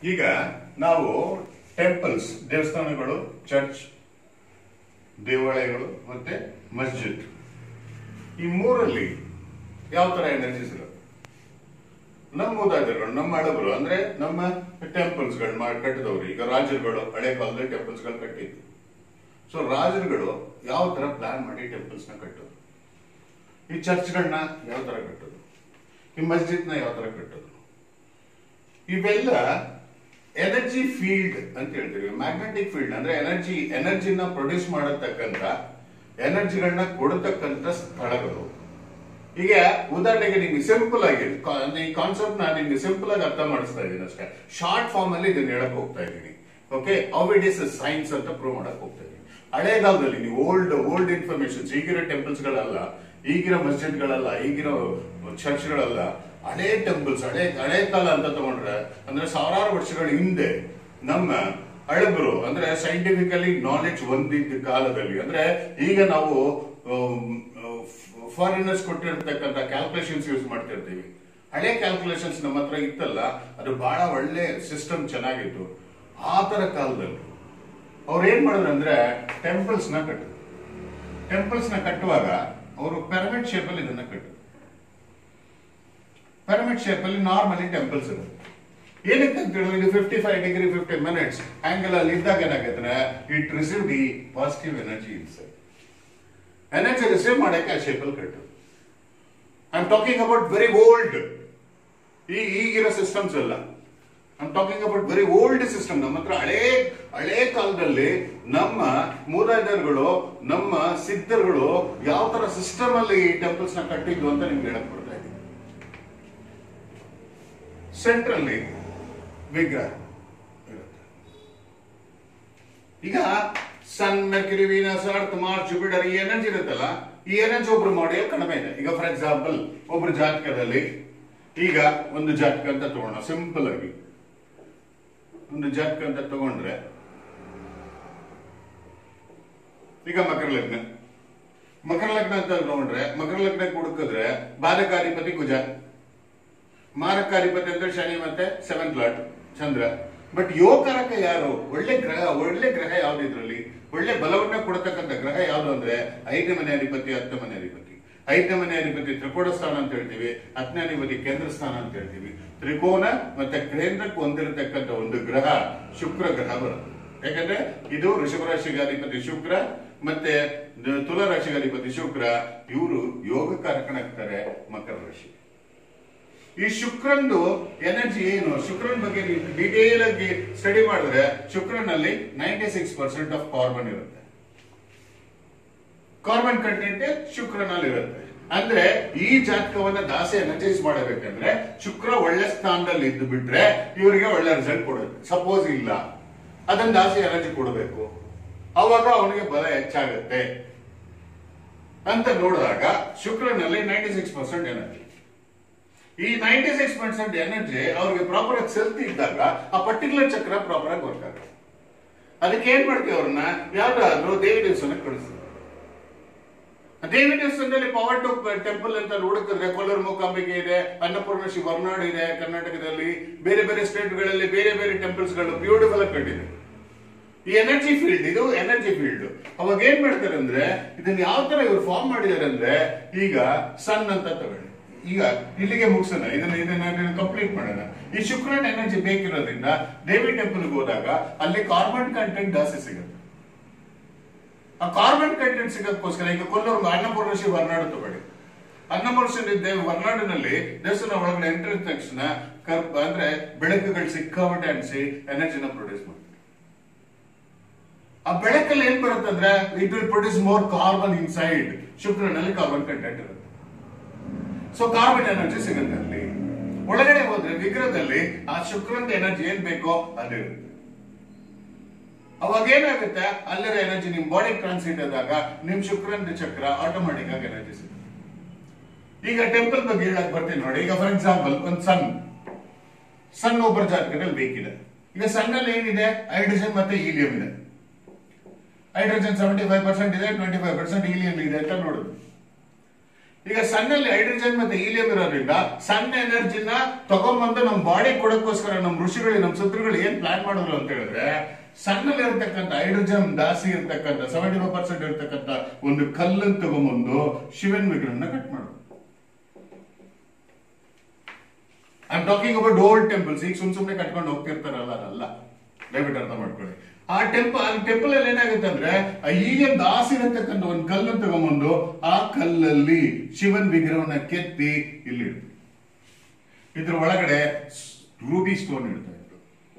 ಈಗ ನಾವು ಟೆಂಪಲ್ಸ್ ದೇವಸ್ಥಾನಗಳು ಚರ್ಚ್ ದೇವಾಲಯಗಳು ಮತ್ತೆ ಮಸ್ಜಿದ್ ಈ ಮೂರಲ್ಲಿ ಯಾವ ತರ ಎನರ್ಜೀಸ್ ಇರುತ್ತೆ ನಮ್ಮ ಮೂದಾದರುಗಳು ನಮ್ಮ ಹಳಬರು ಅಂದ್ರೆ ನಮ್ಮ ಟೆಂಪಲ್ಸ್ ಗಳು ಮಾಡಿ ಕಟ್ಟಿದವರು ಈಗ ರಾಜರುಗಳು ಹಳೆ ಕಾಲದಲ್ಲಿ ಟೆಂಪಲ್ಸ್ ಗಳು ಕಟ್ಟಿದ್ರು ಸೊ ರಾಜರುಗಳು ಯಾವ ತರ ಪ್ಲಾನ್ ಮಾಡಿ ಟೆಂಪಲ್ಸ್ ನ ಕಟ್ಟೋದು ಈ ಚರ್ಚ್ಗಳನ್ನ ಯಾವ ತರ ಕಟ್ಟೋದು ಈ ಮಸ್ಜಿದ್ ನ ಯಾವ ತರ ಕಟ್ಟೋದು ಇವೆಲ್ಲ ಎನರ್ಜಿ ಫೀಲ್ಡ್ ಅಂತ ಹೇಳ್ತೀವಿ ಮ್ಯಾಗ್ನೆಟಿಕ್ ಫೀಲ್ಡ್ ಅಂದ್ರೆ ಎನರ್ಜಿ ಎನರ್ಜಿನ ಪ್ರೊಡ್ಯೂಸ್ ಮಾಡತಕ್ಕಂತ ಎನರ್ಜಿಗಳನ್ನ ಕೊಡತಕ್ಕಂತ ಸ್ಥಳಗಳು ಈಗ ಉದಾಹರಣೆಗೆ ನಿಮ್ಗೆ ಸಿಂಪಲ್ ಆಗಿ ಕಾ- ಈ ಕಾನ್ಸೆಪ್ಟ್ ನಾನು ನಿಮ್ಗೆ ಸಿಂಪಲ್ ಆಗಿ ಅರ್ಥ ಮಾಡಿಸ್ತಾ ಇದ್ದೀನಿ ಅಷ್ಟೇ ಶಾರ್ಟ್ ಫಾರ್ಮ್ ಅಲ್ಲಿ ಇದನ್ನ ಹೇಳಕ್ ಹೋಗ್ತಾ ಇದ್ದೀನಿ okay how it is science ಅಂತ ಪ್ರೂವ್ ಮಾಡಕ್ ಹೋಗ್ತಾ ಇದ್ದೀನಿ ಹಳೆಗಾಲದಲ್ಲಿ ನೀವು ಓಲ್ಡ್ ಓಲ್ಡ್ ಇನ್ಫಾರ್ಮೇಶನ್ಸ್ ಈಗಿರೋ ಟೆಂಪಲ್ಸ್ ಗಳಲ್ಲ ಈಗಿರೋ ಮಸ್ಜಿದ್ಗಳಲ್ಲ ಈಗಿರೋ ಚರ್ಚ್ಗಳಲ್ಲ ಹಳೆ ಟೆಂಪಲ್ಸ್ ಹಳೆ ಹಳೆ ಕಾಲ ಅಂತ ತಗೊಂಡ್ರೆ ಅಂದ್ರೆ ಸಾವಿರಾರು ವರ್ಷಗಳ ಹಿಂದೆ ನಮ್ಮ ಹಳಬರು ಅಂದ್ರೆ ಸೈಂಟಿಫಿಕಲಿ ನಾಲೆಡ್ಜ್ ಹೊಂದಿದ್ದ ಕಾಲದಲ್ಲಿ ಅಂದ್ರೆ ಈಗ ನಾವು ಫಾರಿನರ್ಸ್ ಕೊಟ್ಟಿರ್ತಕ್ಕಂಥ ಕ್ಯಾಲ್ಕುಲೇಷನ್ಸ್ ಯೂಸ್ ಮಾಡ್ತಿರ್ತೀವಿ ಹಳೆ ಕ್ಯಾಲ್ಕುಲೇಷನ್ಸ್ ನಮ್ಮ ಹತ್ರ ಇತ್ತಲ್ಲ ಅದು ಬಹಳ ಒಳ್ಳೆ ಸಿಸ್ಟಮ್ ಚೆನ್ನಾಗಿತ್ತು ಆ ತರ ಕಾಲದಲ್ಲಿ ಅವ್ರು ಏನ್ ಮಾಡಿದ್ರು ಅಂದ್ರೆ ಟೆಂಪಲ್ಸ್ ನ ಕಟ್ಟಿದ್ರು ಟೆಂಪಲ್ಸ್ ನ ಕಟ್ಟುವಾಗ ಅವರು ಪಿರಮಿಡ್ ಶೇಪ್ ಅಲ್ಲಿ ಇದನ್ನ ಕಟ್ಟಿದ್ರು ಪಿರಮಿಡ್ ಶೇಪ್ ಅಲ್ಲಿ ನಾರ್ಮಲಿ ಟೆಂಪಲ್ಸ್ ಇರುತ್ತೆ ಏನಕ್ಕೆ ಅಂತ ಹೇಳಿದ್ರೆ ಇದು fifty five degree fifty minutes angle ಅಲ್ಲಿ ಇದ್ದಾಗ ಏನಾಗುತ್ತೆ it receive the positive energy inside energy receive ಮಾಡಕ್ಕೆ ಆ ಶೇಪ್ ಅಲ್ಲಿ ಕಟ್ಟು I am talking about very old ಈ ಈಗಿರೋ ಸಿಸ್ಟಮ್ಸ್ ಎಲ್ಲ I am talking about very old system ನಮ್ಮ ಹತ್ರ ಹಳೇ ಹಳೇ ಕಾಲದಲ್ಲಿ ನಮ್ಮ ಮೂದಾದರುಗಳು ನಮ್ಮ ಸಿದ್ಧರುಗಳು ಯಾವ ತರ ಸಿಸ್ಟಮ್ ಅಲ್ಲಿ ಈ ಟೆಂಪಲ್ಸ್ ನ ಕಟ್ಟಿದ್ದು ಅಂತ ನಿಮ್ಗೆ ಹೇಳಕ್ ಕೊಡ್ತಾ ಇದ್ದೀನಿ ಸೆಂಟ್ರಲ್ಲಿ ವಿಗ್ರಹ ಇರುತ್ತೆ ಈಗ sun Mercury Venus Earth Mars Jupiter ಈ ಎನರ್ಜಿ ಇರುತ್ತಲ್ಲ ಈ ಎನರ್ಜಿ ಒಬ್ರು ಮಾಡಿ ಕಡಿಮೆ ಇದೆ ಈಗ ಫಾರ್ ಎಕ್ಸಾಂಪಲ್ ಒಬ್ರು ಜಾತಕದಲ್ಲಿ ಈಗ ಒಂದು ಜಾತಕ ಅಂತ ತಗೋಣ ಸಿಂಪಲ್ ಆಗಿ ಒಂದು ಜಾತಕ ಅಂತ ತಗೊಂಡ್ರೆ ಈಗ ಮಕರ ಲಗ್ನ ಮಕರ ಲಗ್ನ ಅಂತ ತಗೊಂಡ್ರೆ ಮಕರ ಲಗ್ನಕ್ಕೆ ಹುಡುಕಿದ್ರೆ ಬಾಧಕಾಧಿಪತಿ ಕುಜ ಮಾರಕಾಧಿಪತಿ ಅಂದ್ರೆ ಶನಿ ಮತ್ತೆ ಸೆವೆಂತ್ ಲಾಟ್ ಚಂದ್ರ ಬಟ್ ಯೋಗಕಾರಕ ಯಾರು ಒಳ್ಳೆ ಗ್ರಹ ಒಳ್ಳೆ ಗ್ರಹ ಯಾವ್ದು ಇದ್ರಲ್ಲಿ ಒಳ್ಳೆ ಬಲವನ್ನ ಕೊಡತಕ್ಕಂಥ ಗ್ರಹ ಯಾವ್ದು ಅಂದ್ರೆ ಐದನೇ ಮನೆ ಅಧಿಪತಿ ಹತ್ತನೇ ಮನೆ ಅಧಿಪತಿ ಐದನೇ ಮನೆ ಅಧಿಪತಿ ತ್ರಿಕೋಣ ಸ್ಥಾನ ಅಂತ ಹೇಳ್ತೀವಿ ಹತ್ತನೇ ಅಧಿಪತಿ ಕೇಂದ್ರ ಸ್ಥಾನ ಅಂತ ಹೇಳ್ತೀವಿ ತ್ರಿಕೋನ ಮತ್ತೆ ಕೇಂದ್ರಕ್ಕೆ ಹೊಂದಿರತಕ್ಕಂಥ ಒಂದು ಗ್ರಹ ಶುಕ್ರ ಗ್ರಹ ಬರುತ್ತೆ ಯಾಕಂದ್ರೆ ಇದು ವೃಷಭ ರಾಶಿಗೆ ಅಧಿಪತಿ ಶುಕ್ರ ಮತ್ತೆ ತುಲಾ ರಾಶಿಗೆ ಅಧಿಪತಿ ಶುಕ್ರ ಇವರು ಯೋಗಕಾರಕನಾಗ್ತಾರೆ ಮಕರ ರಾಶಿ ಈ ಶುಕ್ರಂದು ಎನರ್ಜಿ ಏನು ಶುಕ್ರನ್ ಬಗ್ಗೆ ನೀವು ಡಿಟೇಲ್ ಆಗಿ ಸ್ಟಡಿ ಮಾಡಿದ್ರೆ ಶುಕ್ರನಲ್ಲಿ ninety six percent of carbon ಇರುತ್ತೆ ಕಾರ್ಬನ್ ಕಂಟೆಂಟ್ ಶುಕ್ರನಲ್ಲಿ ಇರುತ್ತೆ ಅಂದ್ರೆ ಈ ಜಾತಕವನ್ನ ದಾಸೆ ಎನರ್ಜೈಸ್ ಮಾಡಬೇಕಂದ್ರೆ ಶುಕ್ರ ಒಳ್ಳೆ ಸ್ಥಾನದಲ್ಲಿ ಇದ್ದು ಬಿಟ್ರೆ ಇವರಿಗೆ ಒಳ್ಳೆ ರಿಸಲ್ಟ್ ಕೊಡುತ್ತೆ ಸಪೋಸ್ ಇಲ್ಲ ಅದನ್ನ ದಾಸೆ ಎನರ್ಜಿ ಕೊಡಬೇಕು ಅವಾಗ ಅವನಿಗೆ ಬಲ ಹೆಚ್ಚಾಗುತ್ತೆ ಅಂತ ನೋಡಿದಾಗ ಶುಕ್ರನಲ್ಲಿ ನೈಂಟಿ ಸಿಕ್ಸ್ ಪರ್ಸೆಂಟ್ ಎನರ್ಜಿ ಈ ನೈಂಟಿ ಸಿಕ್ಸ್ ಪರ್ಸೆಂಟ್ ಎನರ್ಜಿ ಅವ್ರಿಗೆ ಪ್ರಾಪರ್ ಆಗಿ ಸೆಲ್ತಿ ಇದ್ದಾಗ ಆ ಪರ್ಟಿಕ್ಯುಲರ್ ಚಕ್ರ ಪ್ರಾಪರ್ ಆಗಿ ವರ್ಕ್ ಆಗುತ್ತೆ ಅದಕ್ಕೆ ಏನ್ ಮಾಡ್ತೀವಿ ಅವ್ರನ್ನ ಯಾವ್ದಾದ್ರು ದೇವಿ ದೇವಸ್ಥಾನಕ್ಕೆ ಕಳಿಸ್ತೀವಿ ದೇವಿ ದೇವಸ್ಥಾನದಲ್ಲಿ ಪವರ್ ಟು ಟೆಂಪಲ್ ಅಂತ ಹುಡುಕಿದ್ರೆ ಕೊಲ್ಲೂರು ಮೂಕಾಂಬಿಕೆ ಇದೆ ಅನ್ನಪೂರ್ಣೇಶ್ವರಿ ಹೊರನಾಡು ಇದೆ ಕರ್ನಾಟಕದಲ್ಲಿ ಬೇರೆ ಬೇರೆ ಸ್ಟೇಟ್ಗಳಲ್ಲಿ ಬೇರೆ ಬೇರೆ ಟೆಂಪಲ್ಸ್ ಗಳು ಬ್ಯೂಟಿಫುಲ್ ಆಗಿ ಕಟ್ಟಿದೆ ಈ ಎನರ್ಜಿ ಫೀಲ್ಡ್ ಇದು ಎನರ್ಜಿ ಫೀಲ್ಡ್ ಅವಾಗ ಏನ್ ಮಾಡ್ತಾರೆ ಅಂದ್ರೆ ಇದನ್ನ ಯಾವ ತರ ಇವ್ರು ಫಾರ್ಮ್ ಮಾಡಿದ್ದಾರೆ ಅಂದ್ರೆ ಈಗ ಸನ್ ಅಂತ ತಗೊಳ್ಳಿ ಈಗ ಇಲ್ಲಿಗೆ ಮುಗಿಸೋಣ ಇದನ್ನ ಇದನ್ನ ಕಂಪ್ಲೀಟ್ ಮಾಡೋಣ ಈ ಶುಕ್ರನ್ ಎನರ್ಜಿ ಬೇಕಿರೋದ್ರಿಂದ ದೇವಿ ಟೆಂಪಲ್ಗೆ ಹೋದಾಗ ಅಲ್ಲಿ ಕಾರ್ಬನ್ ಕಂಟೆಂಟ್ ಜಾಸ್ತಿ ಸಿಗುತ್ತೆ ಆ ಕಾರ್ಬನ್ ಕಂಟೆಂಟ್ ಸಿಗೋದಕ್ಕೋಸ್ಕರ ಈಗ ಕೊಲ್ಲೂರು ಅನ್ನಪೂರ್ಣೇಶ್ವರಿ ಹೊರನಾಡು ತಗೊಳ್ಳಿ ಅನ್ನಪೂರ್ಣೇಶ್ವರಿ ದೇವ ಹೊರನಾಡಿನಲ್ಲಿ ದೇವಸ್ಥಾನ ಒಳಗಡೆ ಎಂಟ್ರಿ ತಕ್ಷಣ ಕರ್ಪ್ ಅಂದ್ರೆ ಬೆಳಕುಗಳು ಸಿಕ್ಕಾಪಟ್ಟೆ ಅನಿಸಿ ಎನರ್ಜಿನ ಪ್ರೊಡ್ಯೂಸ್ ಮಾಡ್ತಾರೆ ಆ ಬೆಳಕಲ್ಲಿ ಏನ್ ಬರುತ್ತೆ ಅಂದ್ರೆ it will produce more carbon inside ಶುಕ್ರನಲ್ಲಿ ಕಾರ್ಬನ್ ಕಂಟೆಂಟ್ ಇರುತ್ತೆ ಸೊ ಕಾರ್ಬನ್ ಎನರ್ಜಿ ಸಿಗುತ್ತೆ ಅಲ್ಲಿ ಒಳಗಡೆ ಹೋದ್ರೆ ವಿಗ್ರಹದಲ್ಲಿ ಆ ಶುಕ್ರನ ಎನರ್ಜಿ ಏನ್ ಬೇಕೋ ಅದಿರುತ್ತೆ ಅವಾಗ ಏನಾಗುತ್ತೆ ಅಲ್ಲಿರೋ ಎನರ್ಜಿ ನಿಮ್ ಬಾಡಿ ಟ್ರಾನ್ಸಿಟ್ ಆದಾಗ ನಿಮ್ ಶುಕ್ರನ ಚಕ್ರ ಆಟೋಮೆಟಿಕ್ ಆಗಿ ಎನರ್ಜಿ ಸಿಗುತ್ತೆ ಈಗ ಟೆಂಪಲ್ ಬಗ್ಗೆ ಹೇಳಕ್ ಬರ್ತೀನಿ ನೋಡಿ ಈಗ ಫಾರ್ ಎಕ್ಸಾಂಪಲ್ ಒಂದು ಸನ್ ಸನ್ ಒಬ್ಬರ ಜಾತಕದಲ್ಲಿ ಬೇಕಿದೆ ಈಗ ಸನ್ನಲ್ಲಿ ಏನಿದೆ ಹೈಡ್ರೋಜನ್ ಮತ್ತೆ ಹೀಲಿಯಂ ಇದೆ ಹೈಡ್ರೋಜನ್ ಸೆವೆಂಟಿ ಫೈವ್ ಪರ್ಸೆಂಟ್ ಇದೆ ಟ್ವೆಂಟಿ ಫೈವ್ ಪರ್ಸೆಂಟ್ ಹೀಲಿಯಂ ಇದೆ ಅಂತ ನೋಡುದು ಈಗ ಸನ್ನಲ್ಲಿ ಹೈಡ್ರೋಜನ್ ಮತ್ತೆ ಹೀಲಿಯಂ ಇರೋದ್ರಿಂದ ಸಣ್ಣ ಎನರ್ಜಿನ ತಗೊಂಬಂದು ನಮ್ಮ ಬಾಡಿ ಕೊಡಕ್ಕೋಸ್ಕರ ನಮ್ಮ ಋಷಿಗಳು ನಮ್ಮ ಶತ್ರುಗಳು ಏನ್ ಪ್ಲಾನ್ ಮಾಡಿದ್ರು ಅಂತ ಹೇಳಿದ್ರೆ ಸಣ್ಣಲ್ಲಿ ಇರ್ತಕ್ಕಂಥ ಹೈಡ್ರೋಜನ್ ಜಾಸ್ತಿ ಇರ್ತಕ್ಕಂಥ ಸೆವೆಂಟಿ ಫೈವ್ ಪರ್ಸೆಂಟ್ ಇರ್ತಕ್ಕಂಥ ಒಂದು ಕಲ್ಲನ್ನು ತಗೊಂಬಂದು ಶಿವನ್ ವಿಗ್ರಹನ ಕಟ್ ಮಾಡೋದು I am talking about old temples ಈಗ ಸುಮ್ ಸುಮ್ನೆ ಕಟ್ಕೊಂಡು ಹೋಗ್ತಿರ್ತಾರಲ್ಲ ಅದಲ್ಲ ದಯವಿಟ್ಟು ಅರ್ಥ ಮಾಡ್ಕೊಳ್ಳಿ ಆ ಟೆಂಪಲ್ ಆ ಟೆಂಪಲ್ ಅಲ್ಲಿ ಏನಾಗುತ್ತೆ ಅಂದ್ರೆ ಆ ಹೀಗೆ ದಾಸಿ ಇರತಕ್ಕಂಥ ಒಂದು ಕಲ್ಲನ್ನು ತಗೊಂಬಂದು ಆ ಕಲ್ಲಲ್ಲಿ ಶಿವನ್ ವಿಗ್ರಹವನ್ನ ಕೆತ್ತಿ ಇಲ್ಲಿ ಇಡ್ತಾರೆ ಇದ್ರ ಒಳಗಡೆ ರೂಬಿ ಸ್ಟೋನ್ ಇಡ್ತಾ ಇದ್ರು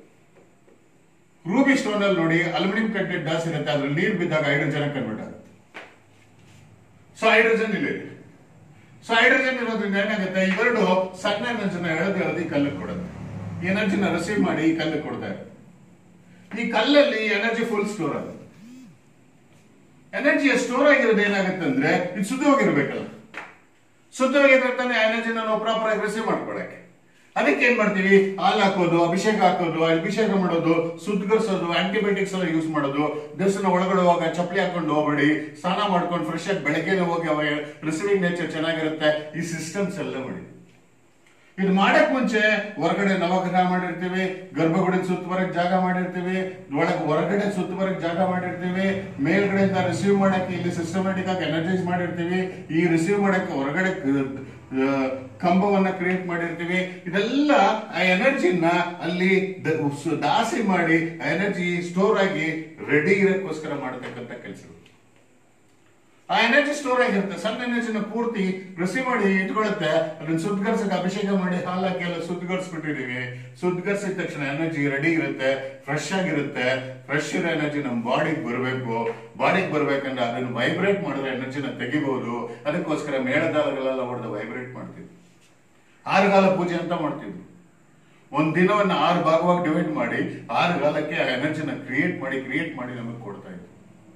ರೂಬಿ ಸ್ಟೋನ್ ಅಲ್ಲಿ ನೋಡಿ ಅಲ್ಯೂಮಿನಿಯಂ ಕಂಟೆಂಟ್ ಜಾಸ್ತಿ ಇರುತ್ತೆ ಅದ್ರಲ್ಲಿ ನೀರು ಬಿದ್ದಾಗ ಹೈಡ್ರೋಜನ್ ಕನ್ವರ್ಟ್ ಆಗುತ್ತೆ ಸೊ ಹೈಡ್ರೋಜನ್ ಇಲ್ಲಿ ಇದೆ ಸೊ ಹೈಡ್ರೋಜನ್ ಇರೋದ್ರಿಂದ ಏನಾಗುತ್ತೆ ಇವೆರಡು ಸಣ್ಣ ಎನರ್ಜಿನ ಎಳೆದು ಎಳೆದು ಈ ಕಲ್ಲಿಗೆ ಕೊಡುತ್ತೆ ಈ ಎನರ್ಜಿನ ರಿಸೀವ್ ಮಾಡಿ ಈ ಕಲ್ಲಿಗೆ ಕೊಡ್ತಾ ಇರುತ್ತೆ ಈ ಕಲ್ಲಲ್ಲಿ ಎನರ್ಜಿ ಫುಲ್ ಸ್ಟೋರ್ ಆಗುತ್ತೆ ಎನರ್ಜಿ ಸ್ಟೋರ್ ಆಗಿರೋದು ಏನಾಗುತ್ತೆ ಅಂದ್ರೆ ಇದು ಶುದ್ಧವಾಗಿರ್ಬೇಕಲ್ಲ ಶುದ್ಧವಾಗಿದ್ರೆ ತಾನೇ ಎನರ್ಜಿನ ನಾವು ಪ್ರಾಪರ್ ಆಗಿ ರಿಸೀವ್ ಮಾಡ್ಕೊಳಕ್ಕೆ ಅದಕ್ಕೆ ಏನ್ ಮಾಡ್ತೀವಿ ಹಾಲು ಹಾಕೋದು ಅಭಿಷೇಕ ಹಾಕೋದು ಅಭಿಷೇಕ ಮಾಡೋದು ಶುದ್ಧಗೊಳಿಸೋದು ಆಂಟಿಬಯೋಟಿಕ್ಸ್ ಎಲ್ಲ ಯೂಸ್ ಮಾಡೋದು ದೇವಸ್ಥಾನ ಒಳಗಡೆ ಹೋಗ ಚಪ್ಪಲಿ ಹಾಕೊಂಡು ಹೋಗ್ಬೇಡಿ ಸ್ನಾನ ಮಾಡ್ಕೊಂಡು ಫ್ರೆಶ್ ಆಗಿ ಬೆಳಗ್ಗೆನೆ ಹೋಗಿ ಅವ ರಿಸೀವಿಂಗ್ ನೇಚರ್ ಚೆನ್ನಾಗಿರುತ್ತೆ ಈ ಸಿಸ್ಟಮ್ಸ್ ಎಲ್ಲ ಮಾಡಿ ಇದು ಮಾಡಕ್ ಮುಂಚೆ ಹೊರಗಡೆ ನವಗ್ರಹ ಮಾಡಿರ್ತೀವಿ ಗರ್ಭಗುಡಿ ಸುತ್ತುವರೆಗೆ ಜಾಗ ಮಾಡಿರ್ತೀವಿ ಒಳಗೆ ಹೊರಗಡೆ ಸುತ್ತುವರೆಗೆ ಜಾಗ ಮಾಡಿರ್ತೀವಿ ಮೇಲ್ಗಡೆಯಿಂದ ರಿಸೀವ್ ಮಾಡಕ್ಕೆ ಇಲ್ಲಿ ಸಿಸ್ಟಮ್ಯಾಟಿಕ್ ಆಗಿ ಎನರ್ಜೈಸ್ ಮಾಡಿರ್ತೀವಿ ಈ ರಿಸೀವ್ ಮಾಡಕ್ಕೆ ಹೊರಗಡೆ ಆ, ಕಂಬವನ್ನ ಕ್ರಿಯೇಟ್ ಮಾಡಿರ್ತೀವಿ ಇದೆಲ್ಲ ಆ ಎನರ್ಜಿನ ಅಲ್ಲಿ ದ- ಸು- ದಾಸಿ ಮಾಡಿ ಆ ಎನರ್ಜಿ ಸ್ಟೋರ್ ಆಗಿ ರೆಡಿ ಇರಕ್ಕೋಸ್ಕರ ಮಾಡತಕ್ಕಂಥ ಕೆಲಸಗಳು ಆ ಎನರ್ಜಿ ಸ್ಟೋರ್ ಆಗಿರುತ್ತೆ ಸಣ್ಣ ಎನರ್ಜಿನ ಪೂರ್ತಿ ರಿಸೀವ್ ಮಾಡಿ ಇಟ್ಕೊಳ್ಳುತ್ತೆ ಅದನ್ನ ಶುದ್ಧಗರ್ಸಕ್ಕೆ ಅಭಿಷೇಕ ಮಾಡಿ ಹಾಲು ಹಾಕಿ ಎಲ್ಲ ಶುದ್ಧಗರ್ಸ್ಬಿಟ್ಟಿದೀವಿ ಶುದ್ಧಗರ್ಸಿದ ತಕ್ಷಣ ಎನರ್ಜಿ ರೆಡಿ ಇರುತ್ತೆ ಫ್ರೆಶ್ ಆಗಿರುತ್ತೆ ಫ್ರೆಶ್ ಇರೋ ಎನರ್ಜಿ ನಮ್ಮ ಬಾಡಿಗೆ ಬರಬೇಕು ಬಾಡಿಗೆ ಬರ್ಬೇಕಂದ್ರೆ ಅದನ್ನ ವೈಬ್ರೇಟ್ ಮಾಡಿದ್ರೆ ಎನರ್ಜಿನ ತೆಗಿಬಹುದು ಅದಕ್ಕೋಸ್ಕರ ಮೇಳದಾಳಗಳೆಲ್ಲ ಹೊಡೆದು ವೈಬ್ರೇಟ್ ಮಾಡ್ತಿದ್ವಿ ಆರುಗಾಲ ಪೂಜೆ ಅಂತ ಮಾಡ್ತಿದ್ವಿ ಒಂದ್ ದಿನವನ್ನ ಆರು ಭಾಗವಾಗಿ ಡಿವೈಡ್ ಮಾಡಿ ಆರು ಕಾಲಕ್ಕೆ ಆ ಎನರ್ಜಿನ ಕ್ರಿಯೇಟ್ ಮಾಡಿ ಕ್ರಿಯೇಟ್ ಮಾಡಿ ನಮಗೆ ಕೊಡ್ತಾ ಇದ್ವಿ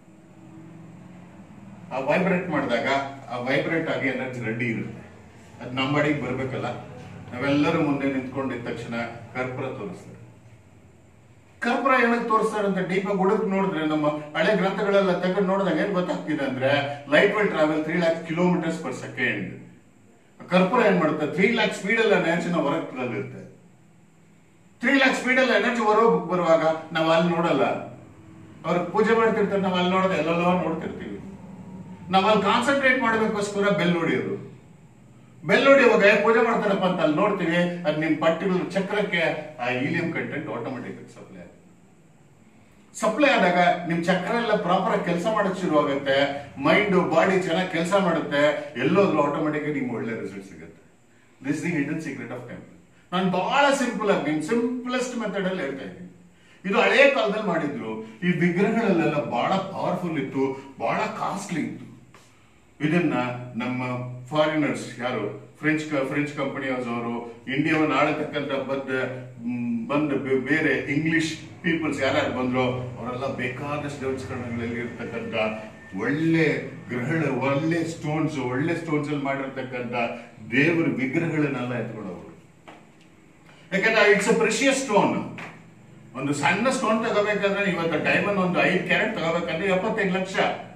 ಆ ವೈಬ್ರೇಟ್ ಮಾಡಿದಾಗ ಆ ವೈಬ್ರೇಟ್ ಆಗಿ ಎನರ್ಜಿ ರೆಡಿ ಇರುತ್ತೆ ಅದು ನಮ್ಮ ಬಾಡಿಗೆ ಬರ್ಬೇಕಲ್ಲ ನಾವೆಲ್ಲರೂ ಮುಂದೆ ನಿಂತ್ಕೊಂಡಿದ ತಕ್ಷಣ ಕರ್ಪೂರ ತೋರಿಸ್ತಾರೆ ಕರ್ಪೂರ ಏನಕ್ಕೆ ತೋರಿಸ್ತಾರೆ ಅಂತ ಡೀಪ್ ಆಗಿ ಹುಡುಕ್ ನೋಡಿದ್ರೆ ನಮ್ಮ ಹಳೆ ಗ್ರಂಥಗಳೆಲ್ಲ ತೆಗೆದು ನೋಡಿದಾಗ ಏನ್ ಗೊತ್ತಾಗ್ತಿದೆ ಅಂದ್ರೆ light will travel three lakh kilometres per second ಕರ್ಪೂರ ಏನ್ ಮಾಡುತ್ತೆ ತ್ರೀ ಲ್ಯಾಕ್ ಸ್ಪೀಡ್ ಅಲ್ಲಿ ಎನರ್ಜಿನ ಹೊರಗೆ ತರಲಿರುತ್ತೆ ತ್ರೀ ಲ್ಯಾಕ್ ಸ್ಪೀಡ್ ಅಲ್ಲಿ ಎನರ್ಜಿ ಹೊರಗೆ ಬರುವಾಗ ನಾವು ಅಲ್ಲಿ ನೋಡಲ್ಲ ಅವ್ರಿಗೆ ಪೂಜೆ ಮಾಡ್ತಿರ್ತಾರೆ ನಾವು ಅಲ್ಲಿ ನೋಡೋದು ಎಲ್ಲೆಲ್ಲೋ ನೋಡ್ತಿರ್ತೀವಿ ನಾವು ಅಲ್ಲಿ ಕಾನ್ಸಂಟ್ರೇಟ್ ಮಾಡಬೇಕೋಸ್ಕರ ಬೆಲ್ ಹೊಡಿಯೋದು ಬೆಲ್ ಹೊಡಿಯುವಾಗ ಪೂಜೆ ಮಾಡ್ತಾರಪ್ಪ ಅಂತ ಅಲ್ಲಿ ನೋಡ್ತೀವಿ ಅದು ನಿಮ್ ಪಟ್ಟಿಗಳ ಚಕ್ರಕ್ಕೆ ಆ ಹೀಲಿಯಂ ಕಂಟೆಂಟ್ ಆಟೋಮೆಟಿಕ್ ಸಪ್ಲೈ ಆಗುತ್ತೆ ಸಪ್ಲೈ ಆದಾಗ ನಿಮ್ ಚಕ್ರ ಎಲ್ಲ ಪ್ರಾಪರ್ ಆಗಿ ಕೆಲಸ ಮಾಡಕ್ ಶುರು ಆಗುತ್ತೆ ಮೈಂಡ್ ಬಾಡಿ ಚೆನ್ನಾಗಿ ಕೆಲಸ ಮಾಡುತ್ತೆ ಎಲ್ಲೋದ್ರೂ ಆಟೋಮೆಟಿಕ್ ನಿಮ್ಗೆ ಒಳ್ಳೆ ರಿಸಲ್ಟ್ ಸಿಗುತ್ತೆ this the hidden secret of temple ನಾನು ಬಹಳ ಸಿಂಪಲ್ ಆಗಿ ನಿಮ್ ಸಿಂಪಲೆಸ್ಟ್ ಮೆಥಡ್ ಅಲ್ಲಿ ಹೇಳ್ತಾ ಇದ್ದೀನಿ ಇದು ಹಳೆಯ ಕಾಲದಲ್ಲಿ ಮಾಡಿದ್ರು ಈ ವಿಗ್ರಹಗಳಲ್ಲೆಲ್ಲ ಬಹಳ ಪವರ್ಫುಲ್ ಇತ್ತು ಬಹಳ ಕಾಸ್ಟ್ಲಿ ಇತ್ತು ಇದನ್ನ ನಮ್ಮ ಫಾರಿನರ್ಸ್ ಯಾರು ಫ್ರೆಂಚ್ ಫ್ರೆಂಚ್ ಕಂಪನಿಯರ್ಸ್ ಅವರು ಇಂಡಿಯಾವನ್ನು ಆಳತಕ್ಕಂತ ಬಂದ ಮ್, ಬಂದ ಬೆ- ಬೇರೆ ಇಂಗ್ಲಿಷ್ ಪೀಪಲ್ಸ್ ಯಾರ್ಯಾರು ಬಂದ್ರು ಅವರೆಲ್ಲ ಬೇಕಾದಷ್ಟು ದೇವಸ್ಥಾನಗಳಲ್ಲಿ ಇರ್ತಕ್ಕಂಥ ಒಳ್ಳೆ ಗ್ರಹಣ ಒಳ್ಳೆ ಸ್ಟೋನ್ಸ್ ಒಳ್ಳೆ ಸ್ಟೋನ್ಸ್ ಅಲ್ಲಿ ಮಾಡಿರ್ತಕ್ಕಂಥ ದೇವರ ವಿಗ್ರಹಗಳನ್ನೆಲ್ಲ ಎತ್ಕೊಂಡು ಹೋಗ್ರು ಯಾಕಂದ್ರೆ ಇಟ್ಸ್ ಅ ಪ್ರೆಷಿಯಸ್ ಸ್ಟೋನ್ ಒಂದು ಸಣ್ಣ ಸ್ಟೋನ್ ತಗೋಬೇಕಾದ್ರೆ ಇವತ್ತು ಡೈಮಂಡ್ ಒಂದು ಐದು ಕ್ಯಾರೆಟ್ ತಗೋಬೇಕಂದ್ರೆ ಎಪ್ಪತ್ತೈದು ಲಕ್ಷ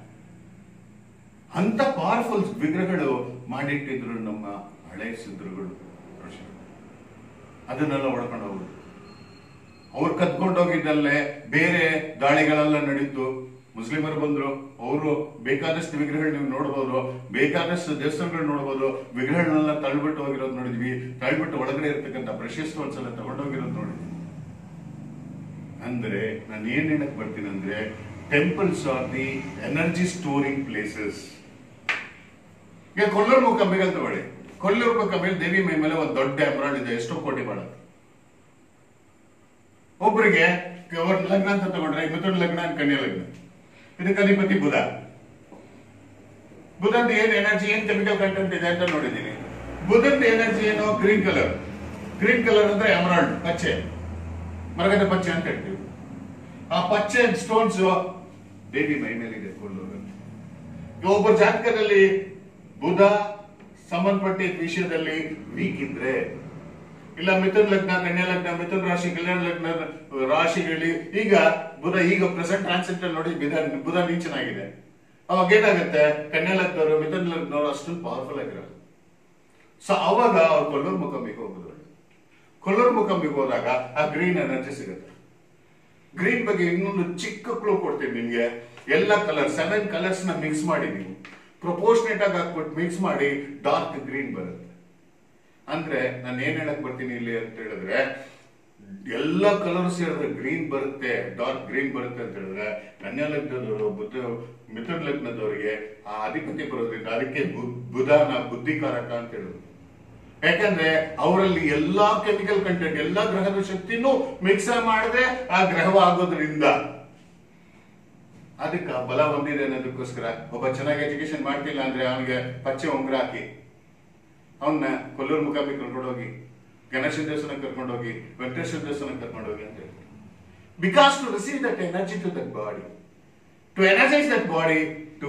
ಅಂತ ಪವರ್ಫುಲ್ ವಿಗ್ರಹಗಳು ಮಾಡಿಟ್ಟಿದ್ರು ನಮ್ಮ ಹಳೆ ಸಿದ್ಧರುಗಳು ಋಷಿಗಳು. ಅದನ್ನೆಲ್ಲ ಹೊಡ್ಕೊಂಡು ಹೋಗುದು ಅವ್ರು ಕತ್ಕೊಂಡು ಹೋಗಿದ್ದಲ್ಲೇ ಬೇರೆ ದಾಳಿಗಳೆಲ್ಲ ನಡೀತು ಮುಸ್ಲಿಮರು ಬಂದ್ರು ಅವರು ಬೇಕಾದಷ್ಟು ವಿಗ್ರಹಗಳು ನೀವು ನೋಡ್ಬೋದು ಬೇಕಾದಷ್ಟು ದೇವಸ್ಥಾನಗಳು ನೋಡ್ಬೋದು ವಿಗ್ರಹಗಳನ್ನೆಲ್ಲ ತಳ್ಬಿಟ್ಟು ಹೋಗಿರೋದು ನೋಡಿದ್ವಿ ತಳ್ಬಿಟ್ಟು ಒಳಗಡೆ ಇರ್ತಕ್ಕಂಥ ಪ್ರೆಷಿಯಸ್ ಸ್ಟೋನ್ಸ್ ಎಲ್ಲ ತಗೊಂಡೋಗಿರೋದು ನೋಡಿದ್ವಿ ಅಂದ್ರೆ ನಾನು ಏನ್ ಹೇಳಕ್ ಬರ್ತೀನಿ ಅಂದ್ರೆ temples are the energy storing places ಈಗ ಕೊಲ್ಲೂರು ಮುಖಂಬಿಗಳು ತಗೊಳ್ಳಿ ಕೊಲ್ಲೂರು ಮುಖಂಬಿಲ್ ದೇವಿ ಮೈ ಮೇಲೆ ಒಂದು ದೊಡ್ಡ ಎಮರಾಲ್ಡ್ ಇದೆ ಎಷ್ಟೋ ಕೋಟಿ ಬಾಳುತ್ತೆ ಒಬ್ಬರಿಗೆ ಅವ್ರ ಲಗ್ನ ಅಂತ ತಗೊಂಡ್ರೆ ಮಿಥುನ ಲಗ್ನ and ಕನ್ಯಾ ಲಗ್ನ ಇದಕ್ಕೆ ಅಧಿಪತಿ ಬುಧ ಬುಧದ ಏನ್ ಎನರ್ಜಿ ಏನ್ ಕೆಮಿಕಲ್ ಕಂಟೆಂಟ್ ಇದೆ ಅಂತ ನೋಡಿದೀನಿ ಬುಧದ ಎನರ್ಜಿ ಏನು ಗ್ರೀನ್ ಕಲರ್ ಗ್ರೀನ್ ಕಲರ್ ಅಂದ್ರೆ ಎಮರಾಲ್ಡ್ ಪಚ್ಚೆ ಮರಗದ ಪಚ್ಚೆ ಅಂತ ಹೇಳ್ತೀವಿ ಆ ಪಚ್ಚೆ ಸ್ಟೋನ್ಸ್ ದೇವಿ ಮೈ ಮೇಲಿದೆ ಕೊಲ್ಲೂರಲ್ಲಿ ಈಗ ಒಬ್ಬ ಜಾತಕದಲ್ಲಿ ಬುಧ ಸಂಬಂಧಪಟ್ಟಿದ್ದ ವಿಷಯದಲ್ಲಿ ವೀಕ್ ಇದ್ರೆ ಇಲ್ಲ ಮಿಥುನ್ ಲಗ್ನ ಕನ್ಯಾ ಲಗ್ನ ಮಿಥುನ್ ರಾಶಿ ಕಲ್ಯಾಣ ಲಗ್ನ ರಾಶಿಗಳಲ್ಲಿ ಈಗ ಬುಧ ಈಗ ಪ್ರೆಸೆಂಟ್ ಟ್ರಾನ್ಸಿಟ್ ನೋಡಿ ಬುಧ ಬುಧ ನೀಚನಾಗಿದೆ ಅವಾಗ ಏನಾಗುತ್ತೆ ಕನ್ಯಾ ಲಗ್ನವರು ಮಿಥುನ ಲಗ್ನವರು ಅಷ್ಟೊಂದು ಪವರ್ಫುಲ್ ಆಗಿರಲ್ಲ ಸೊ ಅವಾಗ ಅವ್ರು ಕೊಲ್ಲೂರು ಮುಖಂಬಿಗೆ ಹೋಗುದು ಕೊಲ್ಲೂರು ಮುಖಂಬಿಗೆ ಹೋದಾಗ ಆ ಗ್ರೀನ್ ಎನರ್ಜಿ ಸಿಗುತ್ತೆ ಗ್ರೀನ್ ಬಗ್ಗೆ ಇನ್ನೊಂದು ಚಿಕ್ಕ ಕ್ಲೂ ಕೊಡ್ತೀನಿ ನಿಮ್ಗೆ ಎಲ್ಲ ಕಲರ್ ಸೆವೆನ್ ಕಲರ್ಸ್ ನ ಮಿಕ್ಸ್ ಮಾಡಿ ನೀವು ಪ್ರಪೋರ್ಷನೇಟ್ ಆಗಿ ಹಾಕ್ಬಿಟ್ಟು ಮಿಕ್ಸ್ ಮಾಡಿ ಡಾರ್ಕ್ ಗ್ರೀನ್ ಬರುತ್ತೆ ಅಂದ್ರೆ ನಾನು ಏನ್ ಹೇಳಕ್ ಬರ್ತೀನಿ ಇಲ್ಲಿ ಅಂತ ಹೇಳಿದ್ರೆ ಎಲ್ಲ ಕಲರ್ ಸೇರಿದ್ರೆ ಗ್ರೀನ್ ಬರುತ್ತೆ ಡಾರ್ಕ್ ಗ್ರೀನ್ ಬರುತ್ತೆ ಅಂತ ಹೇಳಿದ್ರೆ ಕನ್ಯಾ ಲಗ್ನದವರು ಬುದ್ಧ ಮಿಥುನ ಲಗ್ನದವರಿಗೆ ಆ ಅಧಿಪತಿ ಬರೋದ್ರಿಂದ ಅದಕ್ಕೆ ಬು- ಬುಧನ ಬುದ್ಧಿಕಾರಕ ಅಂತ ಹೇಳುದು ಯಾಕಂದ್ರೆ ಅವರಲ್ಲಿ ಎಲ್ಲಾ ಕೆಮಿಕಲ್ ಕಂಟೆಂಟ್ ಎಲ್ಲಾ ಗ್ರಹದ ಶಕ್ತಿನೂ ಮಿಕ್ಸ್ ಮಾಡದೆ ಆ ಗ್ರಹವಾಗೋದ್ರಿಂದ ಅದಕ್ಕೆ ಆ ಬಲ ಹೊಂದಿದೆ ಅನ್ನೋದಕ್ಕೋಸ್ಕರ ಒಬ್ಬ ಚೆನ್ನಾಗಿ ಎಜುಕೇಶನ್ ಮಾಡ್ತಿಲ್ಲ ಅಂದ್ರೆ ಅವನಿಗೆ ಪಚ್ಚೆ ಉಂಗ್ರ ಹಾಕಿ ಅವನ್ನ ಕೊಲ್ಲೂರು ಮುಖಾಂಬಿ ಕರ್ಕೊಂಡೋಗಿ ಗಣೇಶನ ದೇವಸ್ಥಾನ ಕರ್ಕೊಂಡೋಗಿ ವೆಂಕಟೇಶ್ವರ ದೇವಸ್ಥಾನ ಕರ್ಕೊಂಡೋಗಿ ಅಂತ ಹೇಳ್ತಾರೆ because to receive that energy to that body to energize that body to